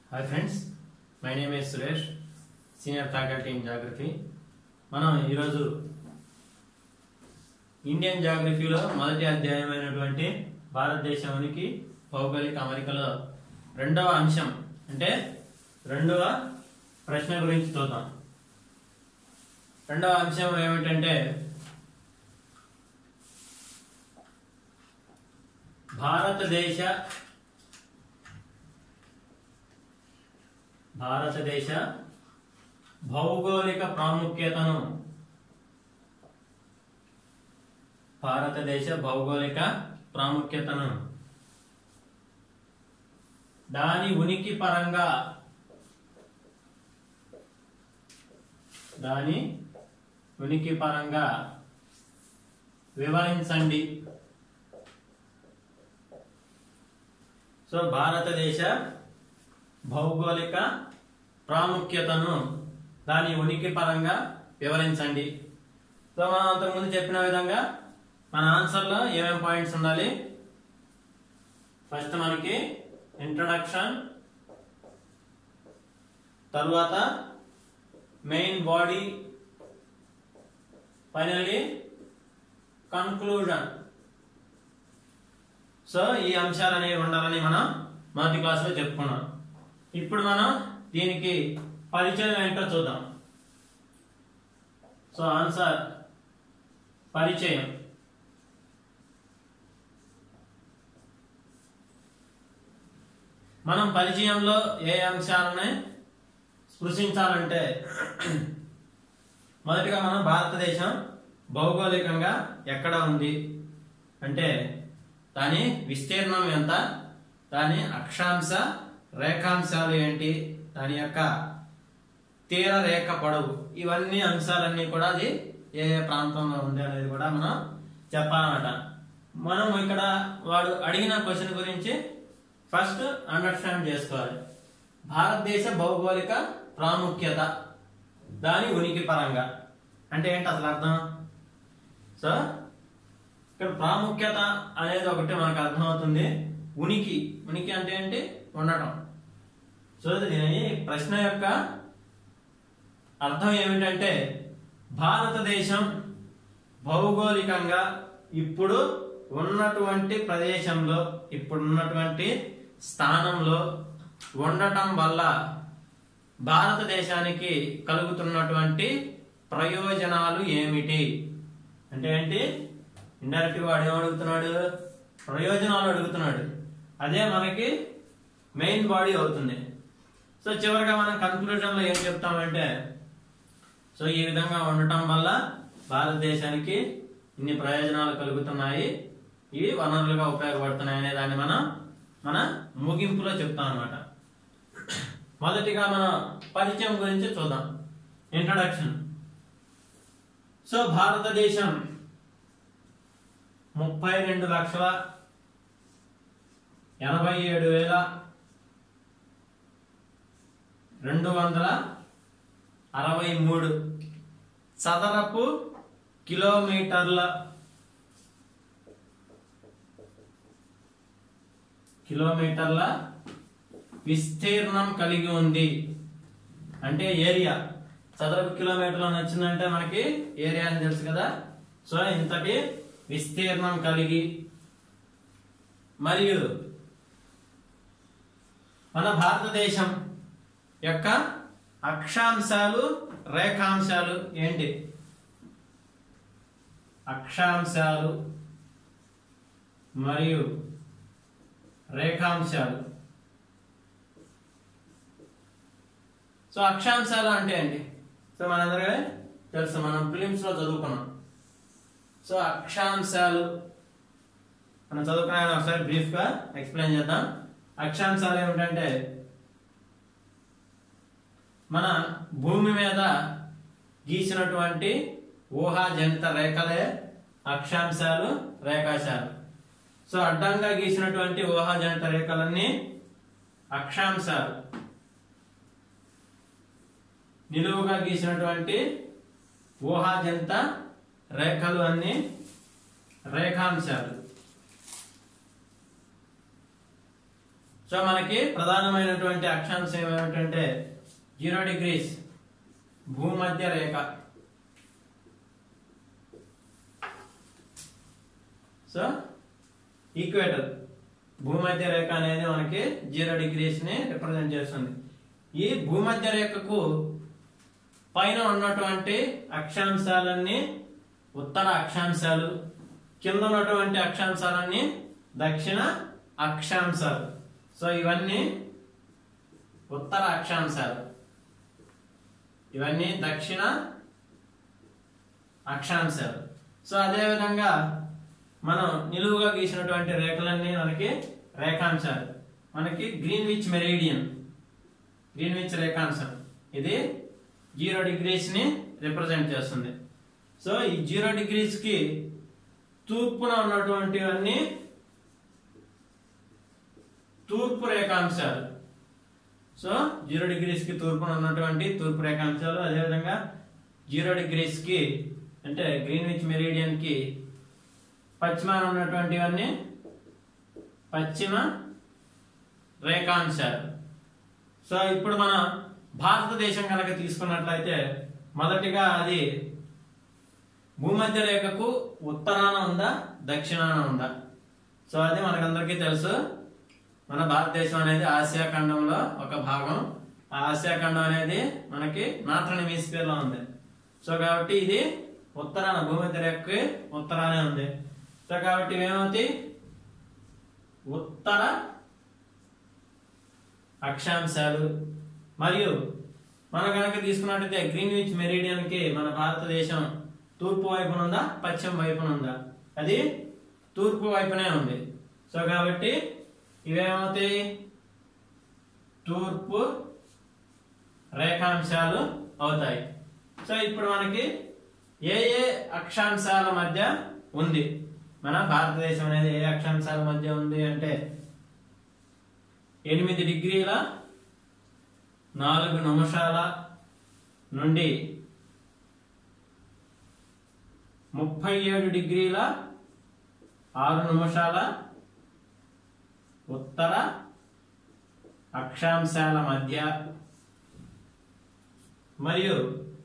hi friends my name is Suresh senior faculty in geography మనం ఈరోజు Indian జాగ్రఫీలో మొదటి అధ్యాయమైనటువంటి భారతదేశానికి భౌగోళిక అమరికలో రెండవ అంశం అంటే రెండవ ప్రశ్న గురించి చూద్దాం రెండవ అంశం ఏమిటంటే భారతదేశ భారతదేశ భౌగోళిక ప్రాముఖ్యతను భారతదేశ భౌగోళిక ప్రాముఖ్యతను దాని ఉనికి పరంగా దాని ఉనికి పరంగా వివరించండి సో భారతదేశ భౌగోళిక ప్రాముఖ్యతను దాని ఉనికి పరంగా వివరించండి సో మనం అంతకుముందు చెప్పిన విధంగా మన ఆన్సర్లో ఏమేమి పాయింట్స్ ఉండాలి ఫస్ట్ మనకి ఇంట్రడక్షన్ తరువాత main body finally conclusion so ఈ అంశాలు అనేవి ఉండాలని మనం మొదటి క్లాస్లో చెప్పుకున్నాం ఇప్పుడు మనం దీనికి పరిచయం ఏంటో చూద్దాం సో ఆన్సర్ పరిచయం మనం పరిచయంలో ఏ అంశాలని స్పృశించాలంటే మొదటిగా మనం భారతదేశం భౌగోళికంగా ఎక్కడ ఉంది అంటే దాని విస్తీర్ణం ఎంత దాని అక్షాంశ రేఖాంశాలు ఏంటి దాని యొక్క తీర రేఖ పొడవు ఇవన్నీ అంశాలన్నీ కూడా అది ఏ ఏ ప్రాంతంలో ఉంది అనేది కూడా మనం చెప్పాలన్నమాట మనం ఇక్కడ వాడు అడిగిన క్వశ్చన్ గురించి ఫస్ట్ అండర్స్టాండ్ చేసుకోవాలి భారతదేశ భౌగోళిక ప్రాముఖ్యత దాని ఉనికి పరంగా అంటే ఏంటి అసలు అర్థం సో ఇక్కడ ప్రాముఖ్యత అనేది ఒకటి మనకు అర్థమవుతుంది ఉనికి ఉనికి అంటే ఏంటి ఉండటం సో దీని ప్రశ్న యొక్క అర్థం ఏమిటంటే భారతదేశం భౌగోళికంగా ఇప్పుడు ఉన్నటువంటి ప్రదేశంలో ఇప్పుడు ఉన్నటువంటి స్థానంలో ఉండటం వల్ల భారతదేశానికి కలుగుతున్నటువంటి ప్రయోజనాలు ఏమిటి అంటే ఏంటి ఇండైరెక్ట్ వాడు ఏమడుగుతున్నాడు ప్రయోజనాలు అడుగుతున్నాడు అదే మనకి మెయిన్ బాడీ అవుతుంది సో చివరిగా మనం కన్క్లూజన్లో ఏం చెప్తామంటే సో ఈ విధంగా ఉండటం వల్ల భారతదేశానికి ఇన్ని ప్రయోజనాలు కలుగుతున్నాయి ఇవి వనరులుగా ఉపయోగపడుతున్నాయి అనే దాన్ని మనం మన ముగింపులో చెప్తాం అనమాట మొదటిగా మనం పరిచయం గురించి చూద్దాం ఇంట్రడక్షన్ సో భారతదేశం ముప్పై రెండు లక్షల ఎనభై ఏడు వేల రెండు వందల అరవై మూడు చదరపు కిలోమీటర్ల కిలోమీటర్ల విస్తీర్ణం కలిగి ఉంది అంటే ఏరియా చదరపు కిలోమీటర్లు వచ్చిందంటే మనకి ఏరియా అని తెలుసు కదా సో ఇంతటి విస్తీర్ణం కలిగి మరియు మన భారతదేశం యొక్క అక్షాంశాలు రేఖాంశాలు ఏంటి అక్షాంశాలు మరియు రేఖాంశాలు సో అక్షాంశాలు అంటే ఏంటి సో మనందరికీ తెలుసు మనం ఫిలిమ్స్ లో చదువుకున్నాం సో అక్షాంశాలు మనం చదువుకున్నాను ఒకసారి బ్రీఫ్ గా ఎక్స్ప్లెయిన్ చేద్దాం అక్షాంశాలు ఏమిటంటే మన భూమి మీద గీసినటువంటి ఊహాజనిత రేఖలే అక్షాంశాలు రేఖాశాలు సో అడ్డంగా గీసినటువంటి ఊహాజనిత రేఖలన్నీ అక్షాంశాలు నిలువుగా గీసినటువంటి ఊహాజనిత రేఖలు అన్ని రేఖాంశాలు సో మనకి ప్రధానమైనటువంటి అక్షాంశం ఏమిటంటే జీరో డిగ్రీస్ భూమధ్య రేఖ సో ఈక్వేటర్ భూమధ్య రేఖ అనేది మనకి జీరో డిగ్రీస్ ని రిప్రజెంట్ చేస్తుంది ఈ భూమధ్య రేఖకు పైన ఉన్నటువంటి అక్షాంశాలన్నీ ఉత్తర అక్షాంశాలు కింద ఉన్నటువంటి అక్షాంశాలన్నీ దక్షిణ అక్షాంశాలు సో ఇవన్నీ ఉత్తర అక్షాంశాలు ఇవన్నీ దక్షిణ అక్షాంశాలు సో అదే విధంగా మనం నిలువుగా గీసినటువంటి రేఖలన్నీ మనకి రేఖాంశాలు మనకి Greenwich meridian Greenwich రేఖాంశం ఇది జీరో డిగ్రీస్ ని రిప్రజెంట్ చేస్తుంది సో ఈ జీరో డిగ్రీస్ కి తూర్పున ఉన్నటువంటివన్నీ తూర్పు రేఖాంశాలు సో జీరో డిగ్రీస్ కి తూర్పున ఉన్నటువంటి తూర్పు రేఖాంశాలు అదేవిధంగా జీరో డిగ్రీస్ కి అంటే గ్రీన్ విచ్ మెరీడియన్ కి పశ్చిమాన ఉన్నటువంటివన్నీ పశ్చిమ రేఖాంశాలు సో ఇప్పుడు మన భారతదేశం కనుక తీసుకున్నట్లయితే మొదటిగా అది భూమధ్య రేఖకు ఉత్తరాన ఉందా దక్షిణాన ఉందా సో అది మనకందరికీ తెలుసు మన భారతదేశం అనేది ఆసియా ఖండంలో ఒక భాగం ఆ ఆసియా ఖండం అనేది మనకి నార్థన్ హెమిస్ఫియర్ లో ఉంది సో కాబట్టి ఇది ఉత్తరాన భూమధ్య రేఖకి ఉత్తరానే ఉంది సో కాబట్టి ఏమవుతాయి ఉత్తర అక్షాంశాలు మరియు మనం కనుక తీసుకున్నట్టయితే గ్రీన్ విచ్ మెరీడియన్ కి మన భారతదేశం తూర్పు వైపున ఉందా పశ్చిమ వైపున ఉందా అది తూర్పు వైపునే ఉంది సో కాబట్టి ఇవేమవుతాయి తూర్పు రేఖాంశాలు అవుతాయి సో ఇప్పుడు మనకి ఏ ఏ అక్షాంశాల మధ్య ఉంది మన భారతదేశం అనేది ఏ అక్షాంశాల మధ్య ఉంది అంటే ఎనిమిది డిగ్రీల నాలుగు నిమిషాల నుండి ముప్పై ఏడు డిగ్రీల ఆరు నిమిషాల ఉత్తర అక్షాంశాల మధ్య మరియు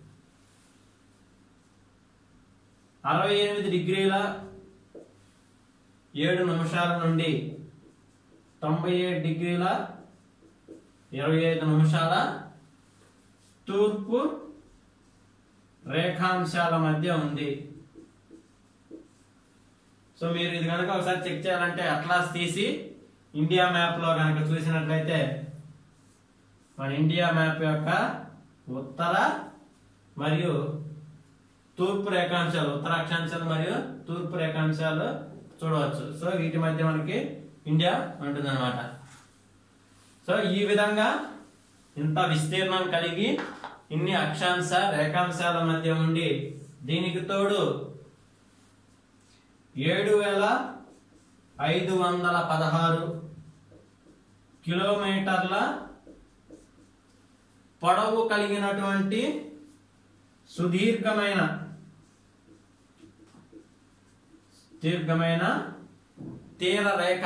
అరవై ఎనిమిది డిగ్రీల ఏడు నిమిషాల నుండి తొంభై ఏడు డిగ్రీల ఇరవై ఐదు నిమిషాల తూర్పు రేఖాంశాల మధ్య ఉంది సో మీరు ఇది కనుక ఒకసారి చెక్ చేయాలంటే అట్లాస్ తీసి ఇండియా మ్యాప్ లో కనుక చూసినట్లయితే మన ఇండియా మ్యాప్ యొక్క ఉత్తర మరియు తూర్పు రేఖాంశాలు ఉత్తర అక్షాంశాలు మరియు తూర్పు రేఖాంశాలు చూడవచ్చు సో వీటి మధ్య మనకి ఇండియా ఉంటుంది అనమాట సో ఈ విధంగా ఇంత విస్తీర్ణం కలిగి ఇన్ని అక్షాంశ రేఖాంశాల మధ్య ఉండి దీనికి తోడు ఏడు వేల ఐదు వందల పదహారు కిలోమీటర్ల పొడవు కలిగినటువంటి సుదీర్ఘమైన దీర్ఘమైన తీర రేఖ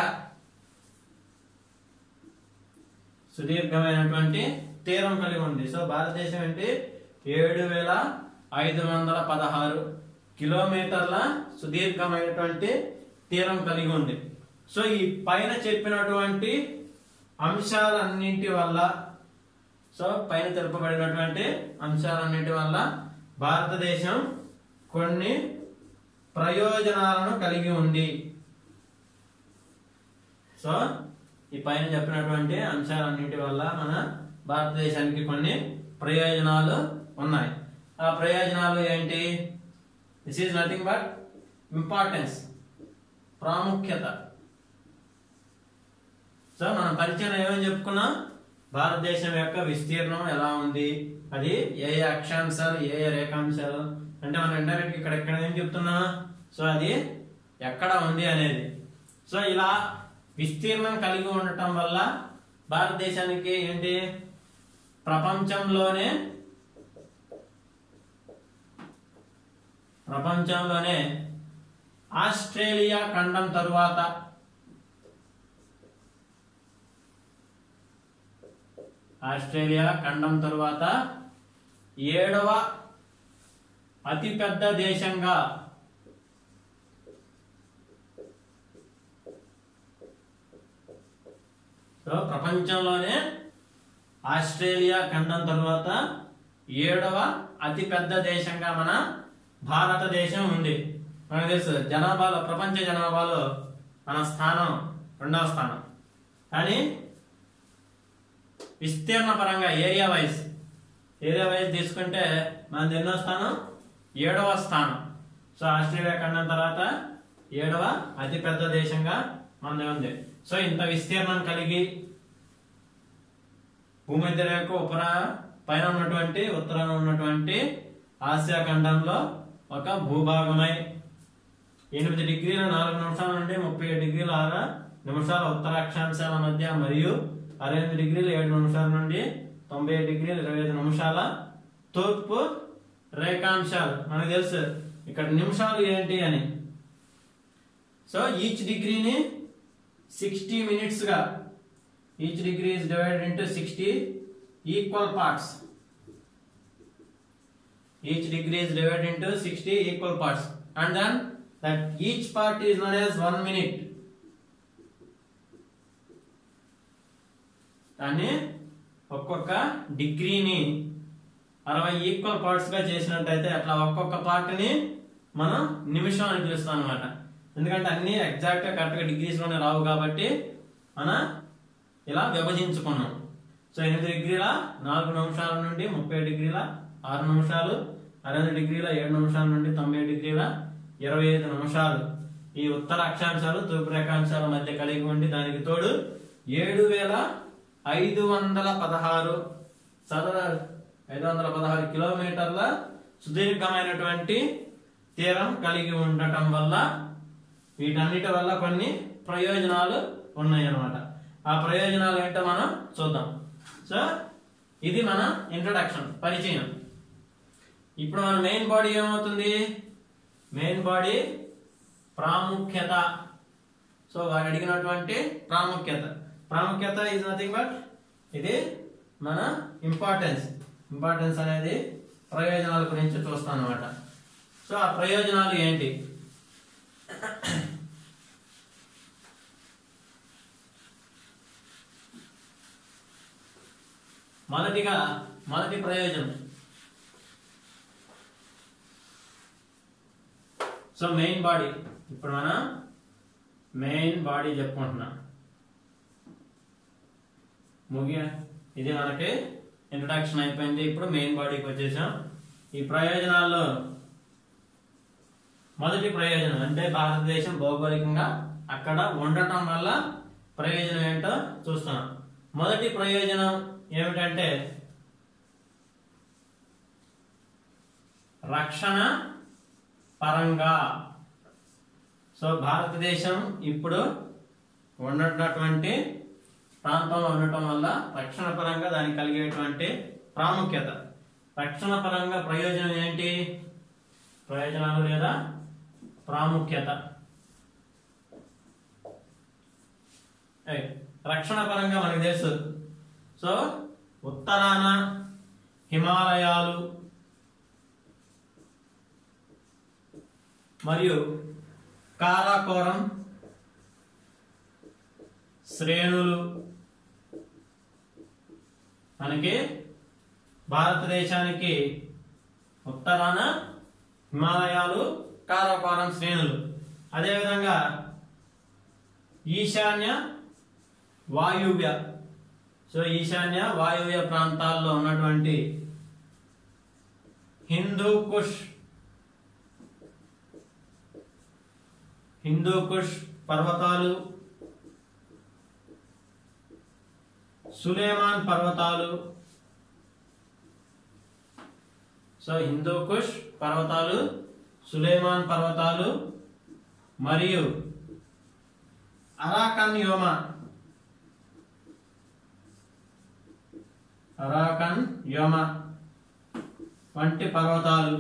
సుదీర్ఘమైనటువంటి తీరం కలిగి ఉంది సో భారతదేశం ఏంటి ఏడు వేల ఐదు వందల పదహారు కిలోమీటర్ల సుదీర్ఘమైనటువంటి తీరం కలిగి ఉంది సో ఈ పైన చెప్పినటువంటి అంశాలన్నింటి వల్ల సో పైన తెలుపబడినటువంటి అంశాలన్నింటి వల్ల భారతదేశం కొన్ని ప్రయోజనాలను కలిగి ఉంది సో ఈ పైన చెప్పినటువంటి అంశాలన్నింటి వల్ల మన భారతదేశానికి కొన్ని ప్రయోజనాలు ఉన్నాయి ఆ ప్రయోజనాలు ఏంటి this is nothing but importance ప్రాముఖ్యత సో మనం పరిచయం ఏమని చెప్పుకున్నాం భారతదేశం యొక్క విస్తీర్ణం ఎలా ఉంది అది ఏ ఏ అక్షాంశాలు ఏ ఏ రేఖాంశాలు అంటే మనం ఇండైరెక్ట్ ఇక్కడ ఎక్కడ ఏం చెప్తున్నా సో అది ఎక్కడ ఉంది అనేది సో ఇలా విస్తీర్ణం కలిగి ఉండటం వల్ల భారతదేశానికి ఏంటి ప్రపంచంలోనే ప్రపంచంలోనే ఆస్ట్రేలియా ఖండం తరువాత ఆస్ట్రేలియా ఖండం తరువాత ఏడవ అతిపెద్ద దేశంగా సో ప్రపంచంలోనే ఆస్ట్రేలియా ఖండం తరువాత ఏడవ అతిపెద్ద దేశంగా మన భారతదేశం ఉంది మనకు తెలుసు జనాభాలో ప్రపంచ జనాభాలో మన స్థానం రెండవ స్థానం కానీ విస్తీర్ణ పరంగా ఏరియా వైజ్ ఏరియా వైజ్ తీసుకుంటే మనది ఎన్నో స్థానం ఏడవ స్థానం సో ఆస్ట్రేలియా ఖండం తర్వాత ఏడవ అతిపెద్ద దేశంగా మనది ఉంది సో ఇంత విస్తీర్ణం కలిగి భూమధ్య రేఖ ఉపర పైన ఉన్నటువంటి ఉత్తరాన ఉన్నటువంటి ఆసియా ఖండంలో ఒక భూభాగమై ఎనిమిది డిగ్రీల నాలుగు నిమిషాల నుండి ముప్పై ఏడు డిగ్రీల ఆరు నిమిషాల ఉత్తర అక్షాంశాల మధ్య మరియు అరవై ఎనిమిది డిగ్రీల ఏడు నిమిషాల నుండి తొంభై ఏడు డిగ్రీల ఇరవై ఐదు నిమిషాల తూర్పు రేఖాంశాలు మనకు తెలుసు ఇక్కడ నిమిషాలు ఏంటి అని సో ఈచ్ డిగ్రీని సిక్స్టీ మినిట్స్ గా each degree is divided into sixty equal parts each degree is divided into 60 equal parts and then that each part is known as 1 minute దాన్ని ఒక్కొక్క డిగ్రీని అరవై ఈక్వల్ పార్ట్స్ గా చేసినట్టయితే అట్లా ఒక్కొక్క పార్ట్ ని మనం నిమిషం అని పిలుస్తాం అనమాట ఎందుకంటే అన్ని ఎగ్జాక్ట్ గా కరెక్ట్ గా డిగ్రీస్ లోనే రావు కాబట్టి మన ఇలా విభజించుకున్నాం సో ఎనిమిది డిగ్రీల నాలుగు నిమిషాల నుండి ముప్పై డిగ్రీల ఆరు నిమిషాలు అరవై డిగ్రీల ఏడు నిమిషాల నుండి తొంభై డిగ్రీల ఇరవై ఐదు నిమిషాలు ఈ ఉత్తర అక్షాంశాలు తూర్పు రేఖాంశాల మధ్య కలిగి ఉండి దానికి తోడు ఏడు వేల ఐదు వందల పదహారు చదర ఐదు వందల పదహారు కిలోమీటర్ల సుదీర్ఘమైనటువంటి తీరం కలిగి ఉండటం వల్ల వీటన్నిటి వల్ల కొన్ని ప్రయోజనాలు ఉన్నాయి అన్నమాట ఆ ప్రయోజనాలు ఏంటో మనం చూద్దాం సో ఇది మన ఇంట్రడక్షన్ పరిచయం ఇప్పుడు మన మెయిన్ బాడీ ఏమవుతుంది మెయిన్ బాడీ ప్రాముఖ్యత సో వాడు అడిగినటువంటి ప్రాముఖ్యత ప్రాముఖ్యత ఈజ్ నథింగ్ బట్ ఇది మన ఇంపార్టెన్స్ ఇంపార్టెన్స్ అనేది ప్రయోజనాల గురించి చూస్తాం అనమాట సో ఆ ప్రయోజనాలు ఏంటి మొదటిగా మొదటి ప్రయోజనం సో మెయిన్ బాడీ ఇప్పుడు మనం మెయిన్ బాడీ చెప్పుకుంటున్నాం ముగియ ఇది మనకి ఇంట్రడక్షన్ అయిపోయింది ఇప్పుడు మెయిన్ బాడీకి వచ్చేసాం ఈ ప్రయోజనాల్లో మొదటి ప్రయోజనం అంటే భారతదేశం భౌగోళికంగా అక్కడ ఉండటం వల్ల ప్రయోజనం ఏంటో చూస్తున్నాం మొదటి ప్రయోజనం ఏమిటంటే రక్షణ పరంగా సో భారతదేశం ఇప్పుడు ఉన్నటువంటి ప్రాంతంలో ఉండటం వల్ల రక్షణ పరంగా దానికి కలిగేటువంటి ప్రాముఖ్యత రక్షణ పరంగా ప్రయోజనం ఏంటి ప్రయోజనాలు లేదా ప్రాముఖ్యత ఏయ్, రక్షణ పరంగా మనకు తెలుసు సో ఉత్తరాన హిమాలయాలు మరియు కారాకోరం శ్రేణులు మనకి భారతదేశానికి ఉత్తరాన హిమాలయాలు కారాకోరం శ్రేణులు అదేవిధంగా ఈశాన్య వాయువ్య సో ఈశాన్య వాయువ్య ప్రాంతాల్లో ఉన్నటువంటి హిందూ కుష్ హిందూ కుష్ పర్వతాలు సులేమాన్ పర్వతాలు సో హిందూ కుష్ పర్వతాలు సులేమాన్ పర్వతాలు మరియు అరాకన్ యోమ అరాకన్ యోమ వంటి పర్వతాలు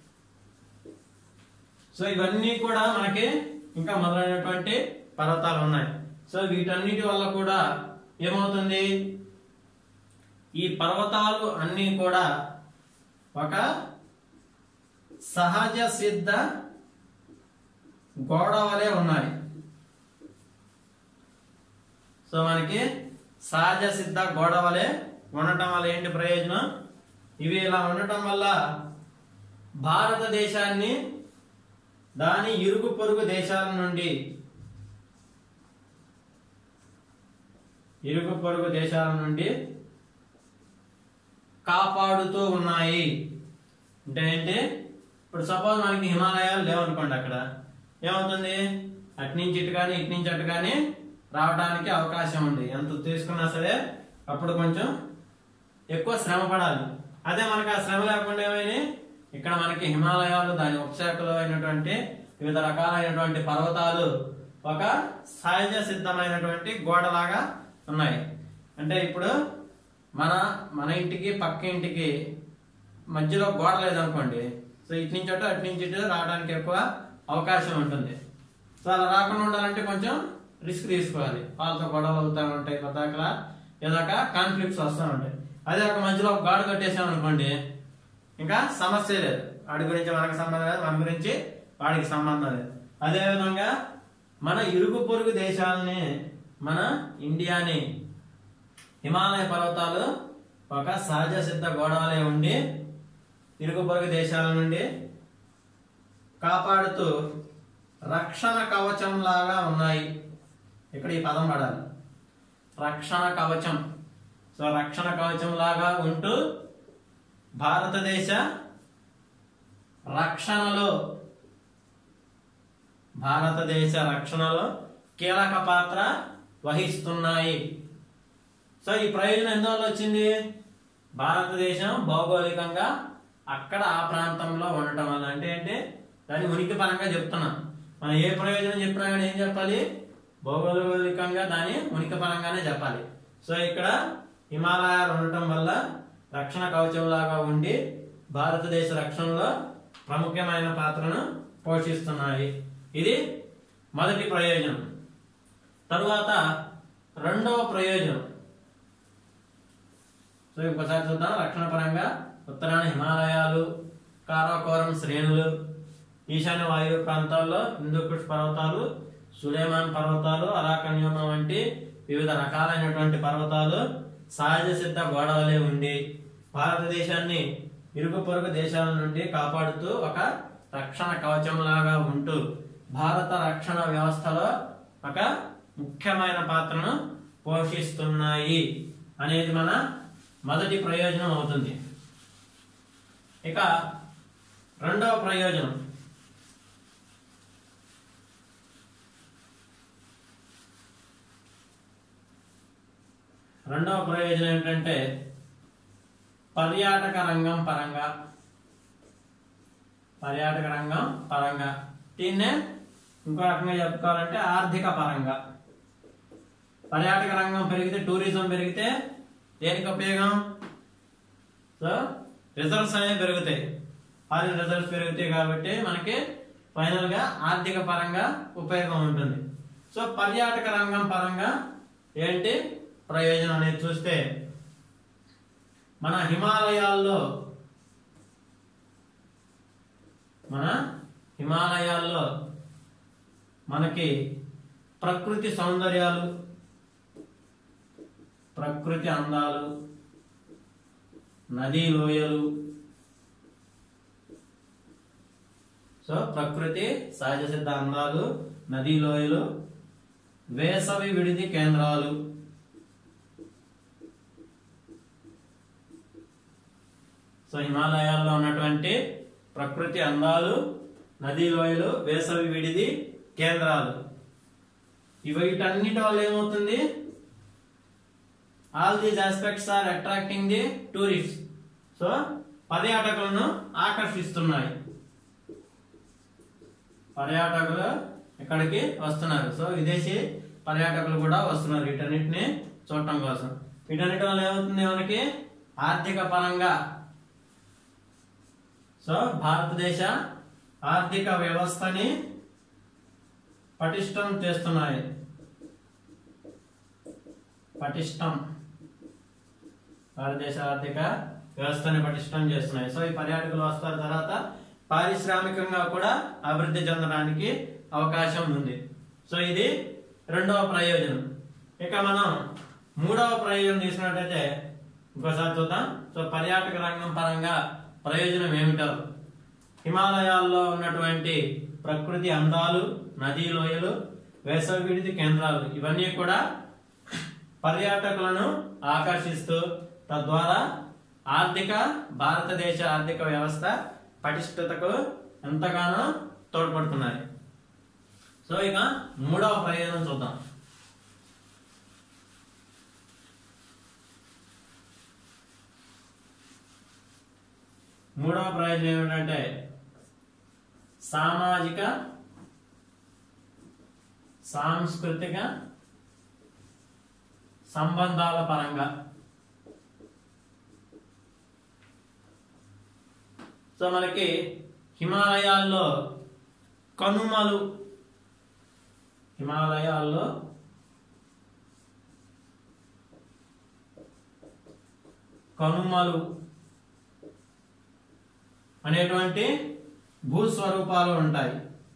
సో ఇవన్నీ కూడా మనకి ఇంకా మొదలైనటువంటి పర్వతాలు ఉన్నాయి సో వీటన్నిటి వల్ల కూడా ఏమవుతుంది ఈ పర్వతాలు అన్నీ కూడా ఒక సహజ సిద్ధ గోడ వలె ఉన్నాయి సో మనకి సహజ సిద్ధ గోడ వలె ఉండటం వల్ల ఏంటి ప్రయోజనం ఇవి ఇలా ఉండటం వల్ల భారతదేశాన్ని దాని ఇరుగు పొరుగు దేశాల నుండి ఇరుగు పొరుగు దేశాల నుండి కాపాడుతూ ఉన్నాయి అంటే ఏంటి ఇప్పుడు సపోజ్ మనకి హిమాలయాలు లేవనుకోండి అక్కడ ఏమవుతుంది అటు నుంచి ఇటు కానీ ఇటు నుంచి అటు కానీ రావడానికి అవకాశం ఉంది ఎంత తీసుకున్నా సరే అప్పుడు కొంచెం ఎక్కువ శ్రమ పడాలి అదే మనకి ఆ శ్రమ లేకుండా ఏమైంది ఇక్కడ మనకి హిమాలయాలు దాని ఉపశాఖలో అయినటువంటి వివిధ రకాలైనటువంటి పర్వతాలు ఒక సహజ సిద్ధమైనటువంటి గోడలాగా ఉన్నాయి అంటే ఇప్పుడు మన మన ఇంటికి పక్క ఇంటికి మధ్యలో గోడ లేదనుకోండి సో ఇటు నుంచి అటు అటు నుంచి ఇటు రావడానికి ఎక్కువ అవకాశం ఉంటుంది సో అలా రాకుండా ఉండాలంటే కొంచెం రిస్క్ తీసుకోవాలి వాళ్ళతో గొడవలు అవుతూ ఉంటాయి పతాకల ఏదో ఒక కాన్ఫ్లిక్ట్స్ వస్తూ ఉంటాయి అదే ఒక మధ్యలో ఒక గాడు కట్టేసాం అనుకోండి ఇంకా సమస్య లేదు వాడి గురించి మనకు సంబంధం లేదు మన గురించి వాడికి సంబంధం లేదు అదే విధంగా మన ఇరుగు పొరుగు దేశాలని మన ఇండియాని హిమాలయ పర్వతాలు ఒక సహజ సిద్ధ గోడవలే ఉండి ఇరుగు పొరుగు దేశాల నుండి కాపాడుతూ రక్షణ కవచం లాగా ఉన్నాయి ఇక్కడ ఈ పదం పడాలి రక్షణ కవచం సో రక్షణ కవచం లాగా ఉంటూ భారతదేశ రక్షణలో భారతదేశ రక్షణలో కీలక పాత్ర వహిస్తున్నాయి సో ఈ ప్రయోజనం ఎందువల్ల వచ్చింది భారతదేశం భౌగోళికంగా అక్కడ ఆ ప్రాంతంలో ఉండటం వల్ల అంటే ఏంటి దాని ఉనికి పరంగా చెప్తున్నాం మనం ఏ ప్రయోజనం చెప్పినా కానీ ఏం చెప్పాలి భౌగోళికంగా దాని ఉనికి పరంగానే చెప్పాలి సో ఇక్కడ హిమాలయాలు ఉండటం వల్ల రక్షణ కవచం లాగా ఉండి భారతదేశ రక్షణలో ప్రముఖమైన పాత్రను పోషిస్తున్నాయి ఇది మొదటి ప్రయోజనం తరువాత రెండవ ప్రయోజనం సో ఇంకోసారి చూద్దాం రక్షణ పరంగా ఉత్తరాన హిమాలయాలు కారాకోరం శ్రేణులు ఈశాన్య వాయువ్య ప్రాంతాల్లో హిందూకుష్ పర్వతాలు సులేమాన్ పర్వతాలు అరాకన్యోమ వంటి వివిధ రకాలైనటువంటి పర్వతాలు సహజ సిద్ధ గోడవలే ఉండి భారతదేశాన్ని ఇరుగు పొరుగు దేశాల నుండి కాపాడుతూ ఒక రక్షణ కవచం లాగా ఉంటూ భారత రక్షణ వ్యవస్థలో ఒక ముఖ్యమైన పాత్రను పోషిస్తున్నాయి అనేది మన మొదటి ప్రయోజనం అవుతుంది ఇక రెండవ ప్రయోజనం రెండవ ప్రయోజనం ఏంటంటే పర్యాటక రంగం పరంగా పర్యాటక రంగం పరంగా దీన్నే ఇంకో రకంగా చెప్పుకోవాలంటే ఆర్థిక పరంగా పర్యాటక రంగం పెరిగితే టూరిజం పెరిగితే దేనికి ఉపయోగం సో రిజర్వ్స్ అనేవి పెరుగుతాయి ఫారిన్ రిజర్వ్స్ పెరుగుతాయి కాబట్టి మనకి ఫైనల్ గా ఆర్థిక పరంగా ఉపయోగం ఉంటుంది సో పర్యాటక రంగం పరంగా ఏంటి ప్రయోజనం అనేది చూస్తే మన హిమాలయాల్లో మన హిమాలయాల్లో మనకి ప్రకృతి సౌందర్యాలు ప్రకృతి అందాలు నదీ లోయలు సో ప్రకృతి సహజ సిద్ధ అందాలు నదీ లోయలు వేసవి విడిది కేంద్రాలు సో హిమాలయాల్లో ఉన్నటువంటి ప్రకృతి అందాలు నదీ లోయలు వేసవి విడిది కేంద్రాలు ఇవి వీటన్నిటి వల్ల ఏమవుతుంది all these aspects are attracting the tourist so పర్యాటకులను ఆకర్షిస్తున్నాయి పర్యాటకులు ఇక్కడికి వస్తున్నారు సో విదేశీ పర్యాటకులు కూడా వస్తున్నారు వీటన్నిటిని చూడటం కోసం వీటన్నిటి వల్ల ఏమవుతుంది మనకి ఆర్థిక పరంగా సో భారతదేశ ఆర్థిక వ్యవస్థని పటిష్టం చేస్తున్నాయి పటిష్టం భారతదేశ ఆర్థిక వ్యవస్థని పటిష్టం చేస్తున్నాయి సో ఈ పర్యాటకులు వస్తారు తర్వాత పారిశ్రామికంగా కూడా అభివృద్ధి చెందడానికి అవకాశం ఉంది సో ఇది రెండవ ప్రయోజనం ఇక మనం మూడవ ప్రయోజనం తీసుకున్నట్టయితే ఇంకోసారి చూద్దాం సో పర్యాటక రంగం పరంగా ప్రయోజనం ఏమిటో హిమాలయాల్లో ఉన్నటువంటి ప్రకృతి అందాలు నదీ లోయలు వేసవి విడిది కేంద్రాలు ఇవన్నీ కూడా పర్యాటకులను ఆకర్షిస్తూ తద్వారా ఆర్థిక భారతదేశ ఆర్థిక వ్యవస్థ పటిష్టతకు ఎంతగానో తోడ్పడుతున్నాయి సో ఇక మూడవ ప్రయోజనం చూద్దాం మూడవ ప్రయోజనం ఏమిటంటే సామాజిక సాంస్కృతిక సంబంధాల పరంగా సో మనకి హిమాలయాల్లో కనుమలు హిమాలయాల్లో కనుమలు అనేటువంటి భూస్వరూపాలు ఉంటాయి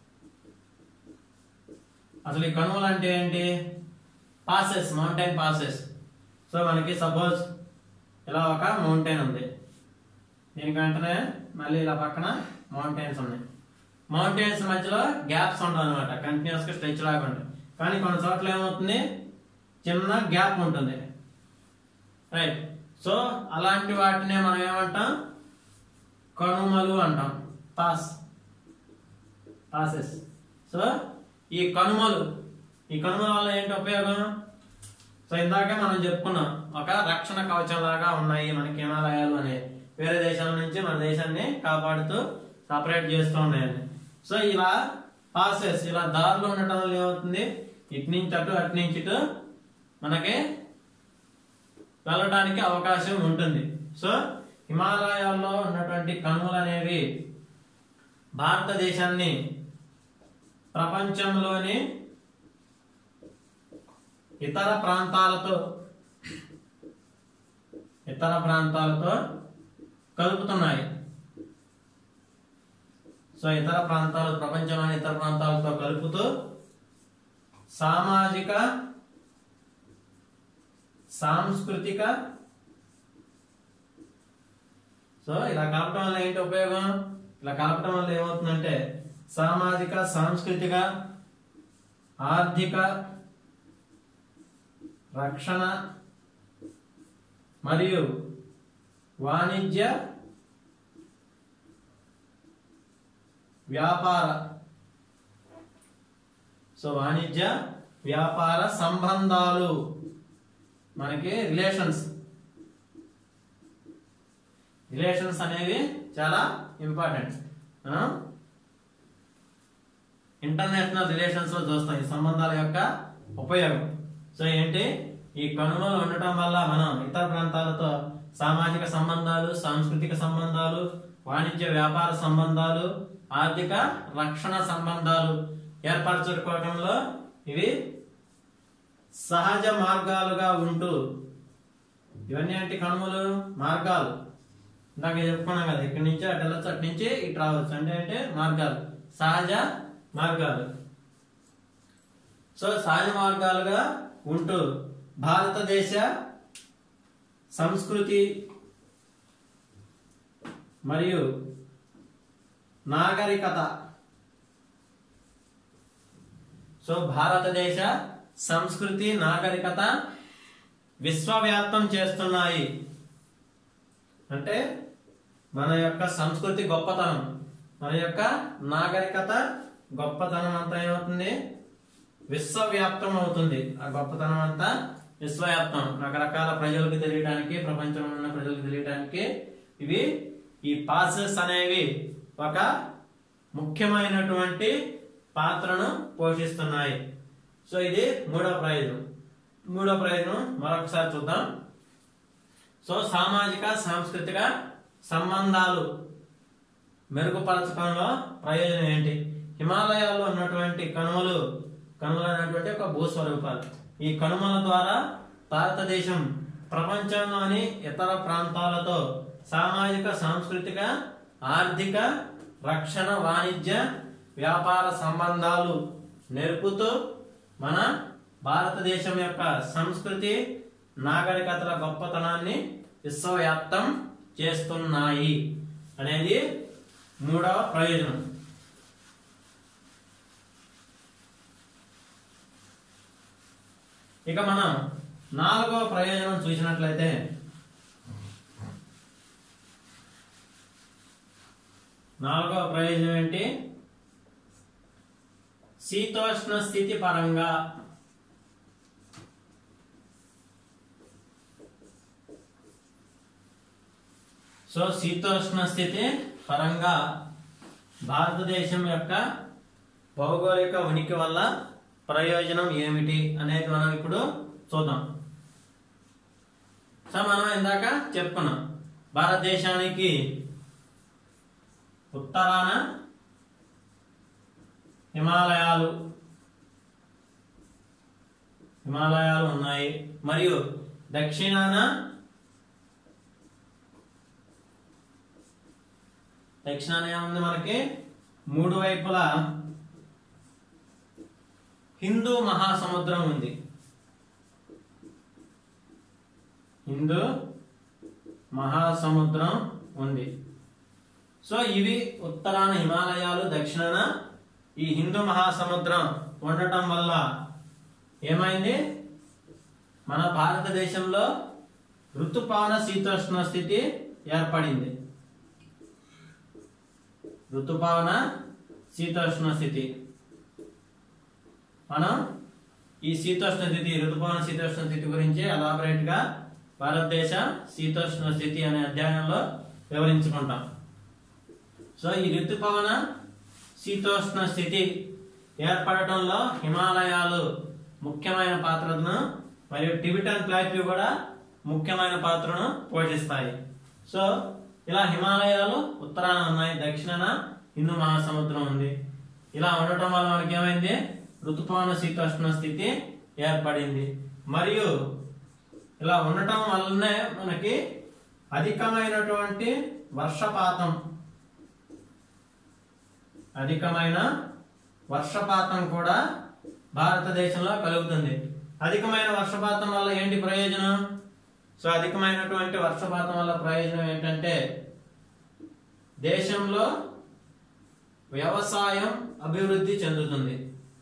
అసలు ఈ కనుమలు అంటే ఏంటి పాసెస్ మౌంటైన్ పాసెస్ సో మనకి సపోజ్ ఇలా ఒక మౌంటైన్ ఉంది దీనికి వెంటనే మళ్ళీ ఇలా పక్కన మౌంటైన్స్ ఉన్నాయి మౌంటైన్స్ మధ్యలో గ్యాప్స్ ఉండవు అనమాట కంటిన్యూస్ గా స్ట్రెచ్ లాగా ఉంటాయి కానీ కొన్ని చోట్ల ఏమవుతుంది చిన్న గ్యాప్ ఉంటుంది రైట్ సో అలాంటి వాటినే మనం ఏమంటాం కనుమలు అంటాం పాస్ పాసెస్ సో ఈ కనుమలు ఈ కనుమల వల్ల ఏంటి ఉపయోగం సో ఇందాకే మనం చెప్పుకున్నాం ఒక రక్షణ కవచం లాగా ఉన్నాయి మనకి హిమాలయాలు అనే వేరే దేశాల నుంచి మన దేశాన్ని కాపాడుతూ సపరేట్ చేస్తూ ఉన్నాయండి సో ఇలా పాసెస్ ఇలా దారిలో ఉండటం వల్ల ఏమవుతుంది ఇటు నుంచి అటు అటు నుంచి ఇటు మనకి వెళ్ళడానికి అవకాశం ఉంటుంది సో హిమాలయాల్లో ఉన్నటువంటి కనుమలు అనేవి భారతదేశాన్ని ప్రపంచంలోని ఇతర ప్రాంతాలతో ఇతర ప్రాంతాలతో కలుపుతున్నాయి సో ఇతర ప్రాంతాలు ప్రపంచంలోని ఇతర ప్రాంతాలతో కలుపుతూ సామాజిక సాంస్కృతిక సో ఇలా కలపటం వల్ల ఏంటి ఉపయోగం ఇలా కలపటం వల్ల ఏమవుతుందంటే సామాజిక సాంస్కృతిక ఆర్థిక రక్షణ మరియు వాణిజ్య వ్యాపార సో వాణిజ్య వ్యాపార సంబంధాలు మనకి రిలేషన్స్ రిలేషన్స్ అనేవి చాలా ఇంపార్టెంట్ మనం ఇంటర్నేషనల్ రిలేషన్స్ లో చూస్తాం ఈ సంబంధాల యొక్క ఉపయోగం సో ఏంటి ఈ కనుమలు ఉండటం వల్ల మనం ఇతర ప్రాంతాలతో సామాజిక సంబంధాలు సాంస్కృతిక సంబంధాలు వాణిజ్య వ్యాపార సంబంధాలు ఆర్థిక రక్షణ సంబంధాలు ఏర్పరచుకోవడంలో ఇవి సహజ మార్గాలుగా ఉంటూ ఇవన్నీ ఏంటి కనుమలు మార్గాలు ఇందాక చెప్పుకున్నాం కదా ఇక్కడి నుంచి అటు వెళ్ళొచ్చు అటు నుంచి ఇటు రావచ్చు అంటే అంటే మార్గాలు సహజ మార్గాలు సో సహజ మార్గాలుగా ఉంటూ భారతదేశ సంస్కృతి మరియు నాగరికత సో భారతదేశ సంస్కృతి నాగరికత విశ్వవ్యాప్తం చేస్తున్నాయి అంటే మన యొక్క సంస్కృతి గొప్పతనం మన యొక్క నాగరికత గొప్పతనం అంతా ఏమవుతుంది విశ్వవ్యాప్తం అవుతుంది ఆ గొప్పతనం అంతా విశ్వవ్యాప్తం రకరకాల ప్రజలకు తెలియడానికి ప్రపంచంలో ఉన్న ప్రజలకు తెలియడానికి ఇవి ఈ పాసెస్ అనేవి ఒక ముఖ్యమైనటువంటి పాత్రను పోషిస్తున్నాయి సో ఇది మూడో ప్రయోజనం మూడో ప్రయోజనం మరొకసారి చూద్దాం సో సామాజిక సాంస్కృతిక సంబంధాలు మెరుగుపరచడంలో ప్రయోజనం ఏంటి హిమాలయాల్లో ఉన్నటువంటి కనుమలు కనుమలు అనేటువంటి ఒక భూస్వరూపాలు ఈ కనుమల ద్వారా భారతదేశం ప్రపంచంలోని ఇతర ప్రాంతాలతో సామాజిక సాంస్కృతిక ఆర్థిక రక్షణ వాణిజ్య వ్యాపార సంబంధాలు నేర్పుతూ మన భారతదేశం యొక్క సంస్కృతి నాగరికతల గొప్పతనాన్ని విశ్వవ్యాప్తం చేస్తున్నాయి అనేది మూడవ ప్రయోజనం ఇక మనం నాలుగవ ప్రయోజనం చూసినట్లయితే నాలుగవ ప్రయోజనం ఏంటి శీతోష్ణ స్థితి పరంగా సో శీతోష్ణ స్థితి పరంగా భారతదేశం యొక్క భౌగోళిక ఉనికి వల్ల ప్రయోజనం ఏమిటి అనేది మనం ఇప్పుడు చూద్దాం సో మనం ఇందాక చెప్పుకున్నాం భారతదేశానికి ఉత్తరాన హిమాలయాలు హిమాలయాలు ఉన్నాయి మరియు దక్షిణాన దక్షిణాన ఏముంది మనకి మూడు వైపులా హిందూ మహాసముద్రం ఉంది హిందూ మహాసముద్రం ఉంది సో ఇవి ఉత్తరాన హిమాలయాలు దక్షిణాన ఈ హిందూ మహాసముద్రం ఉండటం వల్ల ఏమైంది మన భారతదేశంలో ఋతుపవన శీతోష్ణ స్థితి ఏర్పడింది ఋతుపవన శీతోష్ణ స్థితి మనం ఈ శీతోష్ణ స్థితి ఋతుపవన శీతోష్ణ స్థితి గురించి ఎలాబరేట్ గా భారతదేశ శీతోష్ణ స్థితి అనే అధ్యాయంలో వివరించుకుంటాం సో ఈ ఋతుపవన శీతోష్ణ స్థితి ఏర్పడటంలో హిమాలయాలు ముఖ్యమైన పాత్రను మరియు టిబిటన్ ప్లాట్యూ కూడా ముఖ్యమైన పాత్రను పోషిస్తాయి సో ఇలా హిమాలయాలు ఉత్తరాన ఉన్నాయి దక్షిణాన హిందూ మహాసముద్రం ఉంది ఇలా ఉండటం వల్ల మనకి ఏమైంది ఋతుపవన శీతోష్ణ స్థితి ఏర్పడింది మరియు ఇలా ఉండటం వల్లనే మనకి అధికమైనటువంటి వర్షపాతం అధికమైన వర్షపాతం కూడా భారతదేశంలో కలుగుతుంది అధికమైన వర్షపాతం వల్ల ఏంటి ప్రయోజనం సో అధికమైనటువంటి వర్షపాతం వల్ల ప్రయోజనం ఏంటంటే దేశంలో వ్యవసాయం అభివృద్ధి చెందుతుంది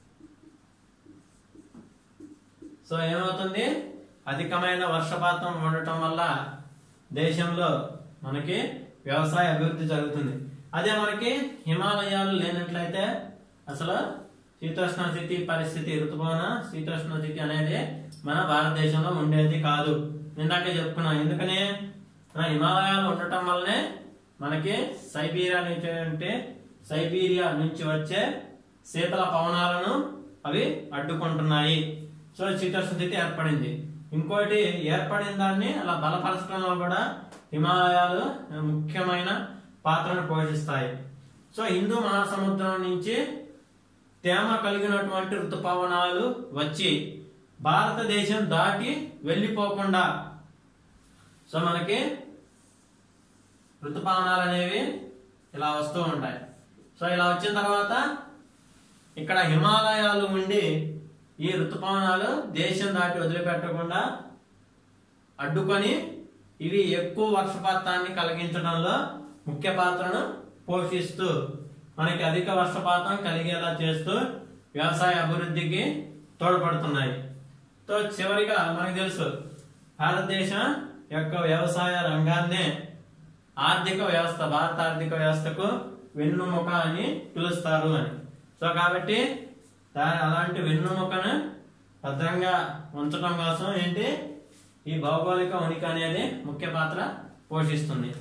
సో ఏమవుతుంది అధికమైన వర్షపాతం ఉండటం వల్ల దేశంలో మనకి వ్యవసాయ అభివృద్ధి జరుగుతుంది అదే మనకి హిమాలయాలు లేనట్లయితే అసలు శీతోష్ణ స్థితి పరిస్థితి ఋతుపవన శీతోష్ణ స్థితి అనేది మన భారతదేశంలో ఉండేది కాదు ఇందాకే చెప్పుకున్నాం ఎందుకని మన హిమాలయాలు ఉండటం వల్లనే మనకి సైబీరియా నుంచి అంటే సైబీరియా నుంచి వచ్చే శీతల పవనాలను అవి అడ్డుకుంటున్నాయి సో శీతోష్ణ స్థితి ఏర్పడింది ఇంకోటి ఏర్పడిన దాన్ని అలా బలపరచడంలో కూడా హిమాలయాలు ముఖ్యమైన పాత్రను పోషిస్తాయి సో హిందూ మహాసముద్రం నుంచి తేమ కలిగినటువంటి ఋతుపవనాలు వచ్చి భారతదేశం దాటి వెళ్ళిపోకుండా సో మనకి ఋతుపవనాలు అనేవి ఇలా వస్తూ ఉంటాయి సో ఇలా వచ్చిన తర్వాత ఇక్కడ హిమాలయాలు ఉండి ఈ ఋతుపవనాలు దేశం దాటి వదిలిపెట్టకుండా అడ్డుకొని ఇవి ఎక్కువ వర్షపాతాన్ని కలిగించడంలో ముఖ్య పాత్రను పోషిస్తూ మనకి అధిక వర్షపాతం కలిగేలా చేస్తూ వ్యవసాయ అభివృద్ధికి తోడ్పడుతున్నాయి తో చివరిగా మనకు తెలుసు భారతదేశం యొక్క వ్యవసాయ రంగాన్నే ఆర్థిక వ్యవస్థ భారత ఆర్థిక వ్యవస్థకు వెన్నుముక అని పిలుస్తారు అని సో కాబట్టి దాని అలాంటి వెన్నుముకను భద్రంగా ఉంచడం కోసం ఏంటి ఈ భౌగోళిక ఉనికి అనేది ముఖ్య పాత్ర పోషిస్తుంది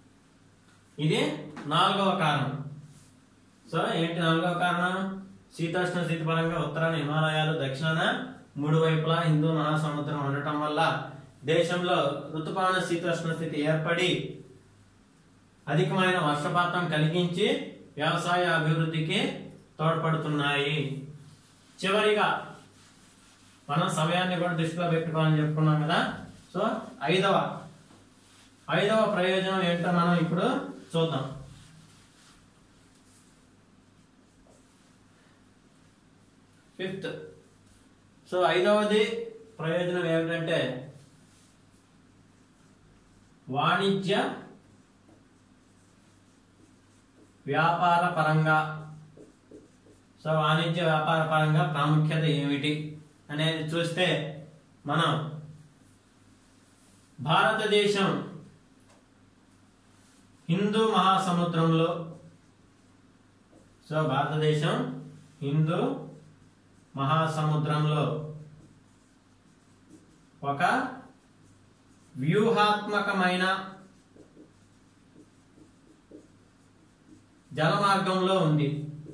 ఇది నాలుగవ కారణం సో ఏంటి నాలుగవ కారణం శీతోష్ణ స్థితి పరంగా ఉత్తరాన హిమాలయాలు దక్షిణాన మూడు వైపులా హిందూ మహాసముద్రం ఉండటం వల్ల దేశంలో ఋతుపవన శీతోష్ణ స్థితి ఏర్పడి అధికమైన వర్షపాతం కలిగించి వ్యవసాయ అభివృద్ధికి తోడ్పడుతున్నాయి చివరిగా మనం సమయాన్ని కూడా దృష్టిలో పెట్టుకోవాలని చెప్పుకున్నాం కదా సో ఐదవ ఐదవ ప్రయోజనం ఏంటో మనం ఇప్పుడు చూద్దాం ఫిఫ్త్ సో ఐదవది ప్రయోజనం ఏమిటంటే వాణిజ్య వ్యాపార పరంగా సో వాణిజ్య వ్యాపార పరంగా ప్రాముఖ్యత ఏమిటి అనేది చూస్తే మనం భారతదేశం హిందూ మహాసముద్రంలో సో భారతదేశం హిందూ మహాసముద్రంలో ఒక వ్యూహాత్మకమైన జలమార్గంలో ఉంది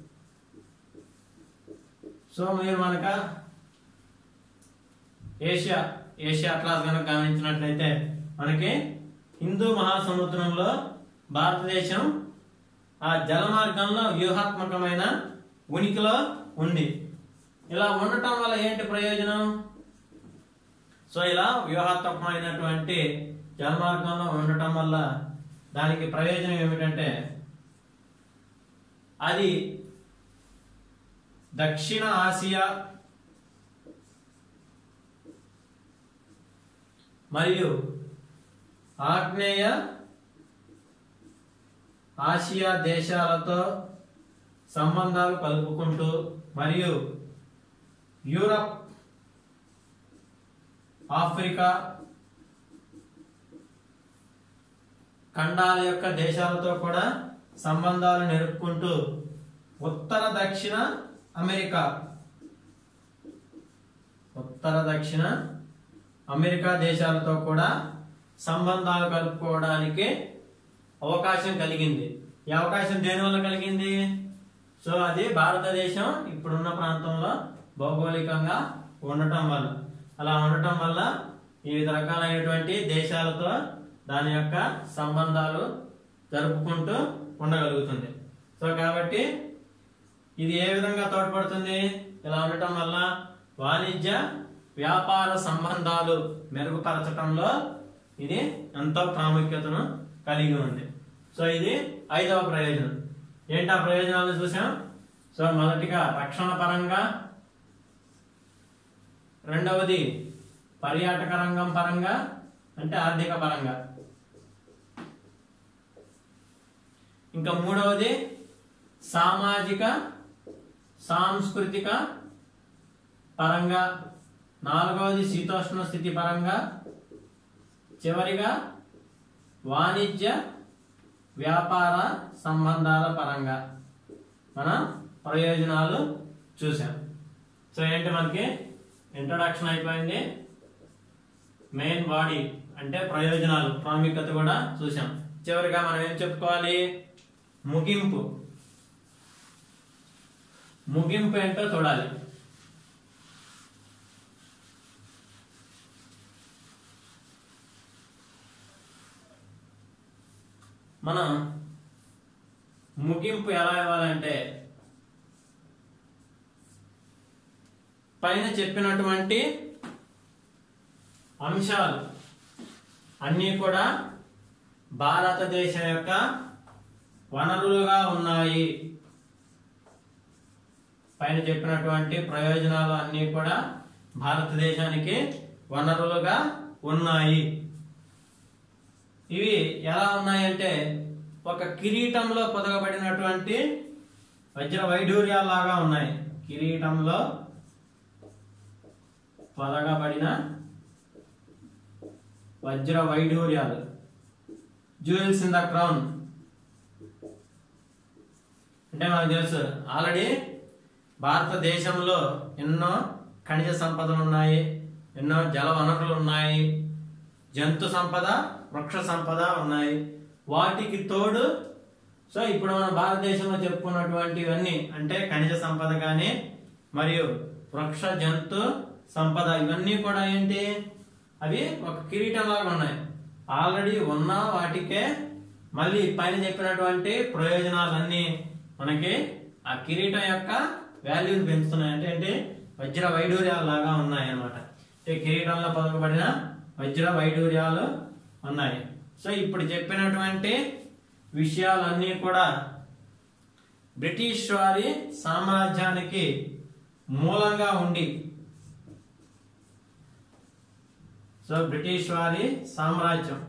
సో మీరు మనక ఏషియా ఏషియా అట్లాస్ కనుక గమనించినట్లయితే మనకి హిందూ మహాసముద్రంలో భారతదేశం ఆ జల మార్గంలో వ్యూహాత్మకమైన ఉనికిలో ఉంది ఇలా ఉండటం వల్ల ఏంటి ప్రయోజనం సో ఇలా వ్యూహాత్మకమైనటువంటి జలమార్గంలో ఉండటం వల్ల దానికి ప్రయోజనం ఏమిటంటే అది దక్షిణ ఆసియా మరియు ఆగ్నేయ ఆసియా దేశాలతో సంబంధాలు కలుపుకుంటూ మరియు యూరప్ ఆఫ్రికా ఖండాల యొక్క దేశాలతో కూడా సంబంధాలు నెరుపుకుంటూ ఉత్తర దక్షిణ అమెరికా ఉత్తర దక్షిణ అమెరికా దేశాలతో కూడా సంబంధాలు కలుపుకోవడానికి అవకాశం కలిగింది ఈ అవకాశం దేని వల్ల కలిగింది సో అది భారతదేశం ఇప్పుడున్న ప్రాంతంలో భౌగోళికంగా ఉండటం వల్ల అలా ఉండటం వల్ల వివిధ రకాలైనటువంటి దేశాలతో దాని యొక్క సంబంధాలు జరుపుకుంటూ ఉండగలుగుతుంది సో కాబట్టి ఇది ఏ విధంగా తోడ్పడుతుంది ఇలా ఉండటం వల్ల వాణిజ్య వ్యాపార సంబంధాలు మెరుగుపరచడంలో ఇది ఎంతో ప్రాముఖ్యతను కలిగి ఉంది సో ఇది ఐదవ ప్రయోజనం ఏంటి ఆ ప్రయోజనాలు చూసాం సో మొదటిగా రక్షణ పరంగా రెండవది పర్యాటక రంగం పరంగా అంటే ఆర్థిక పరంగా ఇంకా మూడవది సామాజిక సాంస్కృతిక పరంగా నాలుగవది శీతోష్ణ స్థితి పరంగా చివరిగా వాణిజ్య వ్యాపార సంబంధాల పరంగా మన ప్రయోజనాలు చూసాం సో ఏంటి మనకి ఇంట్రడక్షన్ అయిపోయింది మెయిన్ బాడీ అంటే ప్రయోజనాలు ప్రాముఖ్యత కూడా చూసాం చివరిగా మనం ఏం చెప్పుకోవాలి ముగింపు ముగింపు ఏంటో చూడాలి మనం ముగింపు ఎలా ఇవ్వాలంటే పైన చెప్పినటువంటి అంశాలు అన్నీ కూడా భారతదేశం యొక్క వనరులుగా ఉన్నాయి పైన చెప్పినటువంటి ప్రయోజనాలు అన్నీ కూడా భారతదేశానికి వనరులుగా ఉన్నాయి ఇవి ఎలా ఉన్నాయంటే ఒక కిరీటంలో పొదగబడినటువంటి వజ్ర వైఢూర్యాలాగా ఉన్నాయి కిరీటంలో పొదగబడిన వజ్ర వైఢూర్యాలు జ్యువెల్స్ ఇన్ ద క్రౌన్ అంటే మనకు తెలుసు ఆల్రెడీ భారతదేశంలో ఎన్నో ఖనిజ సంపదలు ఉన్నాయి ఎన్నో జల వనరులు ఉన్నాయి జంతు సంపద వృక్ష సంపద ఉన్నాయి వాటికి తోడు సో ఇప్పుడు మన భారతదేశంలో చెప్పుకున్నటువంటివన్నీ అంటే ఖనిజ సంపద కానీ మరియు వృక్ష జంతు సంపద ఇవన్నీ కూడా ఏంటి అవి ఒక కిరీటం లాగా ఉన్నాయి ఆల్రెడీ ఉన్న వాటికే మళ్ళీ పైన చెప్పినటువంటి ప్రయోజనాలన్నీ మనకి ఆ కిరీటం యొక్క వాల్యూని పెంచుతున్నాయి అంటే ఏంటి వజ్ర వైడూర్యాలు లాగా ఉన్నాయి అనమాట కిరీటంలో పొదగబడిన వజ్ర వైడూర్యాలు ఉన్నాయి సో ఇప్పుడు చెప్పినటువంటి విషయాలన్నీ కూడా బ్రిటిష్ వారి సామ్రాజ్యానికి మూలంగా ఉండి సో బ్రిటిష్ వారి సామ్రాజ్యం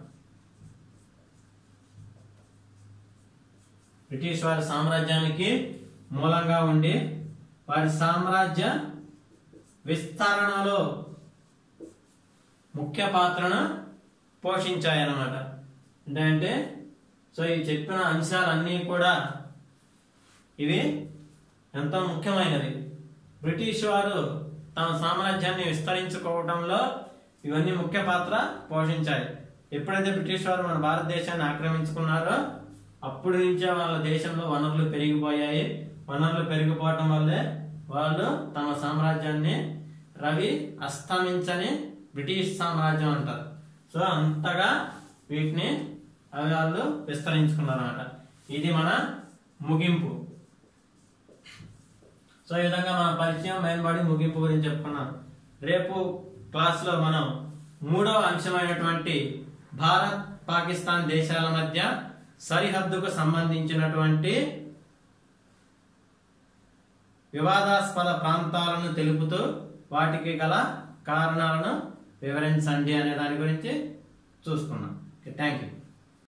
బ్రిటిష్ వారి సామ్రాజ్యానికి మూలంగా ఉండి వారి సామ్రాజ్య విస్తరణలో ముఖ్య పాత్రను పోషించాయన్నమాట ఏంటంటే సో ఈ చెప్పిన అంశాలన్నీ కూడా ఇవి ఎంతో ముఖ్యమైనది బ్రిటిష్ వారు తమ సామ్రాజ్యాన్ని విస్తరించుకోవడంలో ఇవన్నీ ముఖ్య పాత్ర పోషించాయి ఎప్పుడైతే బ్రిటిష్ వారు మన భారతదేశాన్ని ఆక్రమించుకున్నారో అప్పటి నుంచే వాళ్ళ దేశంలో వనరులు పెరిగిపోయాయి వనరులు పెరిగిపోవటం వల్లే వాళ్ళు తమ సామ్రాజ్యాన్ని రవి అస్తమించని బ్రిటిష్ సామ్రాజ్యం అంటారు సో అంతగా వీటిని అవి వాళ్ళు విస్తరించుకున్నారు అనమాట ఇది మన ముగింపు సో ఈ విధంగా మన పరిచయం మేల్బడి ముగింపు గురించి చెప్పుకున్నాం రేపు క్లాస్లో మనం మూడవ అంశమైనటువంటి భారత్ పాకిస్తాన్ దేశాల మధ్య సరిహద్దుకు సంబంధించినటువంటి వివాదాస్పద ప్రాంతాలను తెలుపుతూ వాటికి గల కారణాలను వివరించండి అనే దాని గురించి చూసుకున్నాం థ్యాంక్ యూ